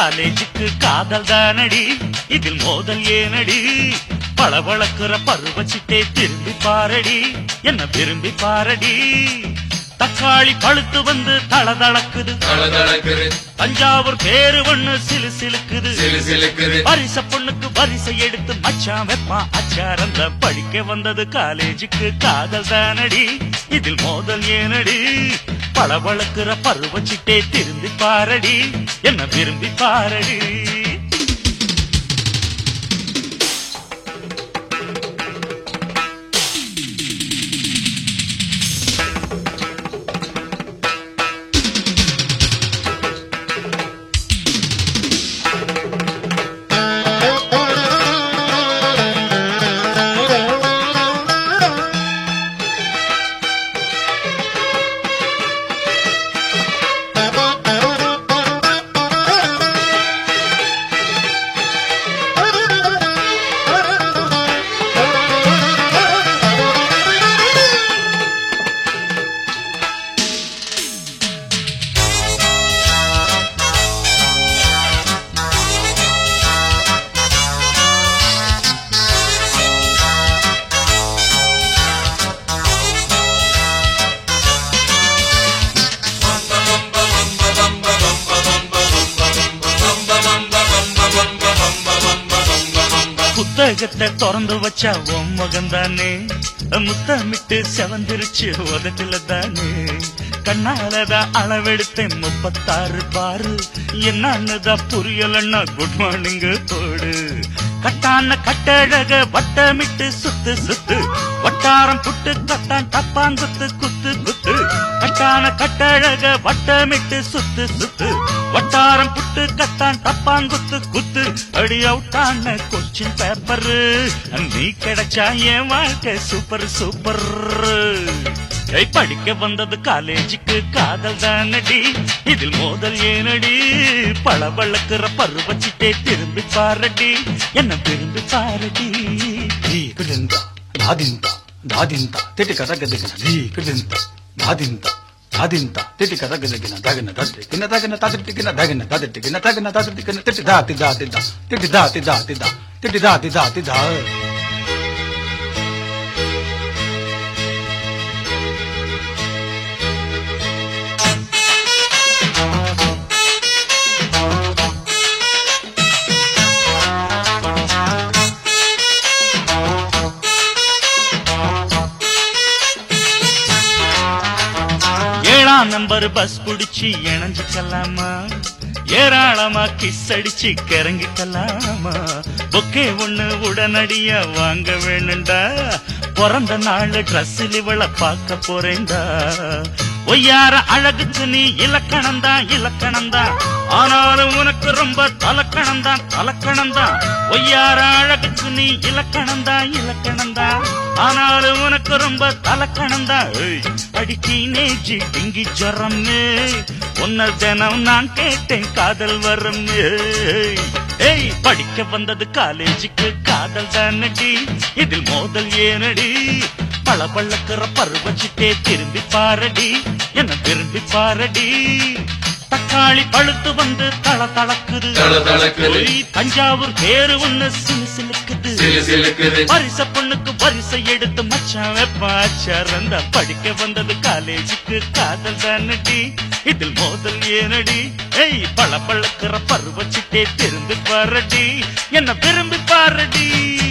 காலேஜுக்கு காதல் தானடி இதில் மோதல் ஏனடி பளபளக்குற பருவச்சிட்டே திரும்பி பாரடி என்ன விரும்பி பாரடி தக்காளி பழுத்து வந்து தளதளக்குது தளதளக்குது தஞ்சாவூர் பேரு ஒண்ணு சிலு சிலுக்குது சிலு சிலுக்குது வரிச பொண்ணுக்கு வரிசை எடுத்து மச்சான் வெப்பான் அச்சாரம் தான் படிக்க வந்தது காலேஜுக்கு காதல் தானடி இதில் மோதல் ஏனடி பளபளக்குற பருவச்சிட்டே திரும்பி பாரடி என்ன விரும்பி பாரடி புத்தகத்தை திறந்து வச்சா உன் மகன்தானே முத்தமிட்டு செவந்திருச்சு உதட்டுல தானே கண்ணாலதான் அளவெடுத்தேன் முப்பத்தாறு பாரு என்னன்னுதான் புரியலன்னா குட் மார்னிங் போடு கட்டான கட்டழக வட்டமிட்டு சுத்து சுத்து வட்டாரம் புட்டு கட்டான் டப்பாங்குத்து குத்து குத்து கட்டான கட்டழக வட்டமிட்டு சுத்து சுத்து வட்டாரம் புட்டு கட்டான் டப்பாங்குத்து குத்து அடி அவுட்டான கொச்சின் பேப்பர் நீ கிடைச்சா என் வாழ்க்கை சூப்பர் சூப்பர் ஏய், படிக்க வந்தது காலேஜுக்கு காதல் தானடி இதில் மோதல் ஏனடி பளபளக்குற பருவச்சிட்டே திரும்பி பாரடி என்ன திரும்பி பாரடி ధీకుడింత దాదింత దాదింత తిటి కథగదిగిన ధీకుడింత దాదింత దాదింత తిటి కథగదిగిన దగిన దదిగిన దగిన తదిటిగిన దగిన దదిటిగిన దగిన దదిటిగిన తిటి దాతి దాతి దా తిటి దాతి దాతి దా తిటి దాతి దాతి దా ஏழாம் நம்பர் பஸ் புடிச்சு இணைஞ்சுக்கலாமா ஏராளமா கிஸ் அடிச்சு கிறங்கிக்கலாமா பொக்கே ஒண்ணு உடனடியா வாங்க வேணும்டா பிறந்த நாள் ட்ரெஸ்ஸில் இவள பார்க்க போறேன்டா ஒய்யார அழகுக்கு நீ இலக்கணம் தான் இலக்கணம் தான் ஆனாலும் உனக்கு ரொம்ப தலக்கணம் தான் தலக்கணம் தான் ஒய்யார அழகுக்கு நீ இலக்கணம் தான் இலக்கணம் தான் ஆனாலும் உனக்கு ரொம்ப தலக்கணம் தான் அடி டீனேஜ் டிங்கி ஜரம்னு உன்ன தினம் நான் கேட்டேன் காதல் வரம்னு ஏய் படிக்க வந்தது காலேஜுக்கு காதல் தானடி இதில் மோதல் ஏனடி பளபளக்கிற பருவச்சிட்டே திரும்பி பாரடி என்ன திரும்பி பாரடி தக்காளி பழுத்து வந்து தள தளக்குது தளதளக்குது. ஒய், தஞ்சாவூர் பேரு ஒண்ணு சிலு சிலுக்குது சிலு சிலுக்குது வரிச பொண்ணுக்கு வரிசை எடுத்து மச்சான் வெப்பாச்சாரந்த படிக்க வந்தது காலேஜுக்கு காதல் தானடி இதில் மோதல் ஏனடி ஏய் பளபளக்கிற பருவச்சிட்டே திரும்பி பாரடி என்ன விரும்பி பாரடி